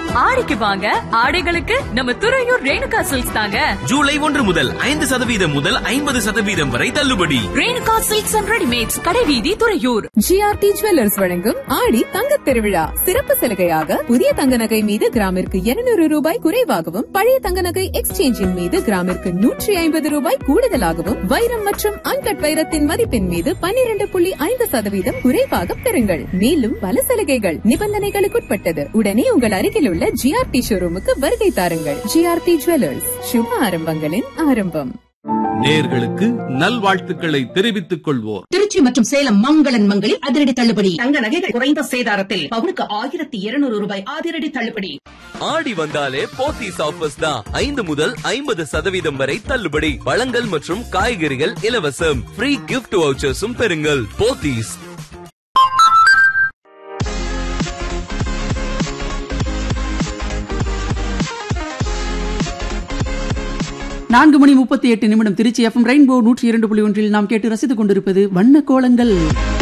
ஆடிக்கு வாங்க ஆடைகளுக்கு நம்ம துறையூர் ரேணுகா சில்க்ஸ் தாங்க ஜூலை ஒன்று முதல் ஐந்து சதவீதம் முதல் ஐம்பது சதவீதம் வரை தள்ளுபடி ரேணுகா சில்க்ஸ் அண்ட் ரெடிமேட்ஸ் கடைவீதி துறையூர் ஜிஆர்டி ஜுவல்லர்ஸ் வழங்கும் ஆடி தங்கத் திருவிழா சிறப்பு சலுகையாக புதிய தங்க நகை மீது கிராமிற்கு 200 ரூபாய் குறைவாகவும் பழைய தங்க நகை எக்ஸ்சேஞ்சின் மீது கிராமிற்கு நூற்றி ஐம்பது ரூபாய் கூடுதலாகவும் வைரம் மற்றும் அன்கட் வைரத்தின் மதிப்பின் மீது 12.5% புள்ளி ஐந்து சதவீதம் குறைவாக பெறுங்கள் மேலும் பல சலுகைகள் நிபந்தனைகளுக்குட்பட்டது உடனே உங்கள் அருகில் உள்ள ஜிஆர்டி ஷோரூமுக்கு வருகை தாருங்கள் ஜிஆர்டி ஜுவல்லர்ஸ் சுப ஆரம்பங்களின் ஆரம்பம் நேர்களுக்கு நல்வாழ்த்துக்களை தெரிவித்துக் கொள்வோர் திருச்சி மற்றும் சேலம் மங்களன் மங்களில் அதிரடி தள்ளுபடி தங்க நகைகள் குறைந்த சேதாரத்தில் பவுனுக்கு ஆயிரத்தி இருநூறு ரூபாய் அதிரடி தள்ளுபடி ஆடி வந்தாலே போத்தீஸ் ஆஃபர்ஸ் தான் ஐந்து முதல் ஐம்பது சதவீதம் வரை தள்ளுபடி பழங்கள் மற்றும் காய்கறிகள் இலவசம் ஃப்ரீ கிஃப்ட் வவுச்சர்ஸும் பெறுங்கள் போத்தீஸ் நான்கு மணி முப்பத்தி எட்டு நிமிடம் திருச்சி எஃப்எம் ரெயின்போ நூற்றி இரண்டு புள்ளி ஒன்றில் நாம் கேட்டு ரசித்துக் கொண்டிருப்பது வண்ண கோலங்கள்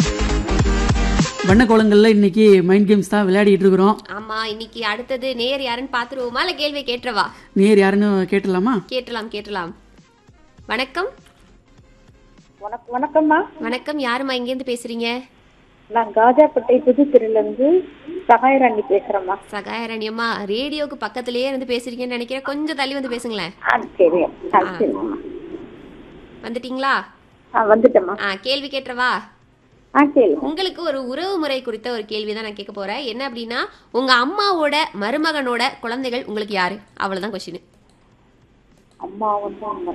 வண்ண கோலங்கள்ல இன்னைக்கு மைண்ட் கேம்ஸ் தான் விளையாடிட்டு இருக்கிறோம் ஆமா இன்னைக்கு அடுத்தது நேர் யாருன்னு பாத்துருவோமா இல்ல கேள்வி கேட்டுறவா நேர் யாருன்னு கேட்டலாமா கேட்டலாம் கேட்டலாம் வணக்கம் வணக்கம் வணக்கம்மா வணக்கம் யாருமா இங்க இருந்து பேசுறீங்க நான் காஜாப்பேட்டை புதுத்தெருல இருந்து சகாயராணி பேசுறேம்மா சகாயரண்யம்மா ரேடியோக்கு பக்கத்திலேயே இருந்து பேசுறீங்கன்னு நினைக்கிறேன் கொஞ்சம் தள்ளி வந்து பேசுங்களேன் ஆ சரி ஆ சரிம்மா வந்துட்டீங்களா ஆ வந்துட்டேம்மா ஆ கேள்வி கேட்டுறவா ஆ சரி உங்களுக்கு ஒரு உறவு முறை குறித்த ஒரு கேள்வி தான் நான் கேட்க போறேன் என்ன அப்படின்னா உங்க அம்மாவோட மருமகனோட குழந்தைகள் உங்களுக்கு யாரு அவ்வளவுதான் கொஸ்டின் அம்மா வந்து அம்மா.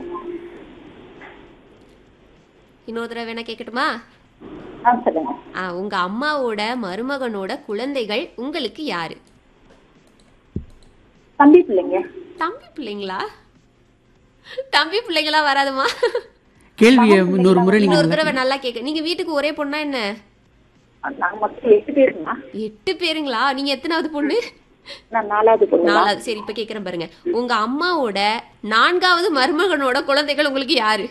இன்னொரு தடவை வேணா கேட்கட்டுமா ஆ சொல்லுங்க ஆ உங்க அம்மாவோட மருமகனோட குழந்தைகள் உங்களுக்கு யாரு தம்பி பிள்ளைங்க தம்பி பிள்ளைங்களா தம்பி பிள்ளைங்களா வராதுமா கேள்வியை இன்னொரு முறை நீங்க இன்னொரு தடவை நல்லா கேட்க நீங்க வீட்டுக்கு ஒரே பொண்ணா என்ன நாங்க மொத்தம் எட்டு பேருமா எட்டு பேருங்களா நீங்க எத்தனாவது பொண்ணு நான் நாலாவது பொண்ணு நாலாவது சரி இப்ப கேக்குறேன் பாருங்க உங்க அம்மாவோட நான்காவது மருமகனோட குழந்தைகள் உங்களுக்கு யாரு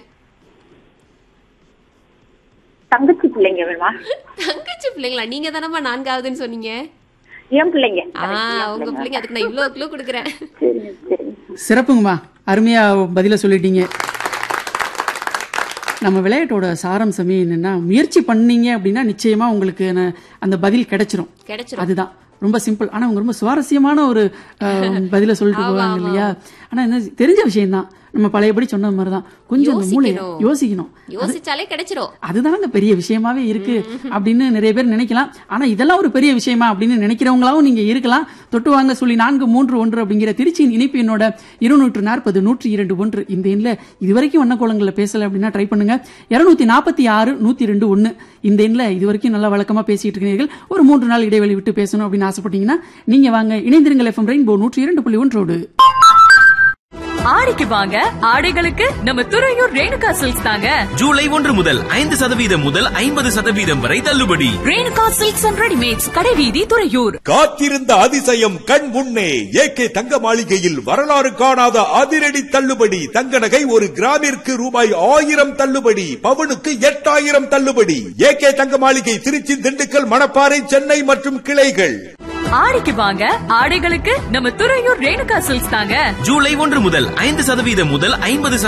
தங்கச்சி பிள்ளைங்க வேணுமா தங்கச்சி பிள்ளைங்களா நீங்க தானம்மா நான்காவதுன்னு சொன்னீங்க என் பிள்ளைங்க ஆ உங்க பிள்ளைங்க அதுக்கு நான் இவ்வளவு கிலோ கொடுக்குறேன் சரிங்க சரிங்க சிறப்புங்கம்மா அருமையா பதில சொல்லிட்டீங்க நம்ம விளையாட்டோட சாராம்சமே என்னன்னா முயற்சி பண்ணீங்க அப்படின்னா நிச்சயமா உங்களுக்கு ந- அந்த பதில் கிடைச்சிரும் கிடைச்சிரும் அதுதான் ரொம்ப சிம்பிள் ஆனா அவங்க ரொம்ப சுவாரஸ்யமான ஒரு அஹ், பதில சொல்லிட்டு போவாங்க இல்லையா ஆனா என்ன தெரிஞ்ச விஷயம்தான் நம்ம பழையபடி சொன்ன மாதிரிதான் கொஞ்சம் அந்த மூளையை யோசிக்கணும். யோசிக்கணும் யோசிச்சாலே கிடைச்சிரும் அதுதானங்க பெரிய விஷயமாவே இருக்கு அப்படின்னு நிறைய பேர் நினைக்கலாம் ஆனா இதெல்லாம் ஒரு பெரிய விஷயமா அப்படின்னு நினைக்கிறவங்களாவும் நீங்க இருக்கலாம் தொட்டு வாங்க சொல்லி நான்கு மூன்று ஒன்று அப்படிங்கிற திருச்சியின் இணைப்பு என்னோட இருநூற்று நாற்பது நூற்றி இரண்டு ஒன்று இந்த எண்ணில் இதுவரைக்கும் வண்ணக்கோலங்களில் பேசல அப்படின்னா ட்ரை பண்ணுங்க இருநூத்தி நாற்பத்தி ஆறு நூத்தி ரெண்டு ஒன்று இந்த எண்ணில் இதுவரைக்கும் நல்லா வழக்கமா பேசிட்டு இருக்கிறீர்கள் ஒரு மூன்று நாள் இடைவெளி விட்டு பேசணும் அப்படின்னு ஆசைப்பட்டீங்கன்னா நீங்க வாங்க இணைந்திருங்கள் எஃப்எம் ரெயின்போ நூற்றி இரண்டு புள்ளி ஒன்றோடு ஆடிக்கு வாங்க ஆடைகளுக்கு நம்ம துறையூர் ரேணுகா சில்க்ஸ் தாங்க ஜூலை ஒன்று முதல் ஐந்து சதவீதம் முதல் ஐம்பது சதவீதம் வரை தள்ளுபடி ரேணுகா சில்க்ஸ் அண்ட் ரெடிமேட்ஸ் கடைவீதி துறையூர் காத்திருந்த அதிசயம் கண் முன்னே ஏகே தங்க மாளிகையில் வரலாறு காணாத அதிரடி தள்ளுபடி தங்க நகை ஒரு கிராமிற்கு ரூபாய் ஆயிரம் தள்ளுபடி பவுனுக்கு எட்டாயிரம் தள்ளுபடி ஏகே தங்க மாளிகை திருச்சி திண்டுக்கல் மணப்பாறை சென்னை மற்றும் கிளைகள் ஆடிக்கு வாங்க ஆடைகளுக்கு நம்ம துறையூர் ரேணுகா சில்க்ஸ் தாங்க ஜூலை ஒன்று முதல் ஐந்து சதவீதம் முதல் ஐம்பது